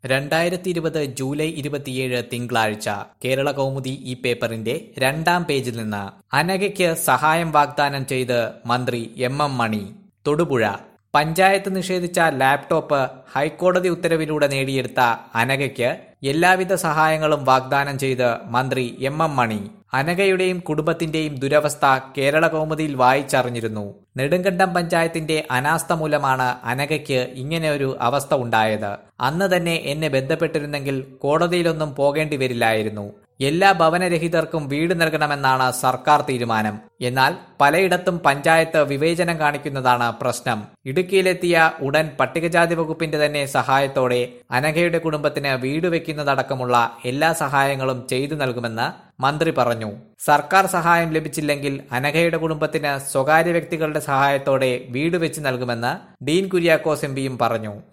രണ്ടായിരത്തി ഇരുപത് ജൂലൈ ഇരുപത്തിയേഴ് തിങ്കളാഴ്ച കേരള കൗമുദി ഈ പേപ്പറിന്റെ രണ്ടാം പേജിൽ നിന്ന് അനഘയ്ക്ക് സഹായം വാഗ്ദാനം ചെയ്ത് മന്ത്രി എം എം മണി തൊടുപുഴ പഞ്ചായത്ത് നിഷേധിച്ച ലാപ്ടോപ്പ് ഹൈക്കോടതി ഉത്തരവിലൂടെ നേടിയെടുത്ത അനഘയ്ക്ക് എല്ലാവിധ സഹായങ്ങളും വാഗ്ദാനം ചെയ്ത് മന്ത്രി എം എം മണി അനഘയുടെയും കുടുംബത്തിന്റെയും ദുരവസ്ഥ കേരള കൗമുദിയിൽ വായിച്ചറിഞ്ഞിരുന്നു നെടുങ്കണ്ടം പഞ്ചായത്തിന്റെ അനാസ്ഥ മൂലമാണ് അനഘയ്ക്ക് ഇങ്ങനെ ഒരു അവസ്ഥ ഉണ്ടായത് അന്ന് തന്നെ എന്നെ ബന്ധപ്പെട്ടിരുന്നെങ്കിൽ കോടതിയിലൊന്നും പോകേണ്ടി വരില്ലായിരുന്നു എല്ലാ ഭവനരഹിതർക്കും വീട് നൽകണമെന്നാണ് സർക്കാർ തീരുമാനം എന്നാൽ പലയിടത്തും പഞ്ചായത്ത് വിവേചനം കാണിക്കുന്നതാണ് പ്രശ്നം ഇടുക്കിയിലെത്തിയ ഉടൻ പട്ടികജാതി വകുപ്പിന്റെ തന്നെ സഹായത്തോടെ അനഘയുടെ കുടുംബത്തിന് വീട് വെക്കുന്നതടക്കമുള്ള എല്ലാ സഹായങ്ങളും ചെയ്തു നൽകുമെന്ന് മന്ത്രി പറഞ്ഞു സർക്കാർ സഹായം ലഭിച്ചില്ലെങ്കിൽ അനഘയുടെ കുടുംബത്തിന് സ്വകാര്യ വ്യക്തികളുടെ സഹായത്തോടെ വീട് വെച്ച് നൽകുമെന്ന് ഡീൻ കുര്യാക്കോസ് എം പറഞ്ഞു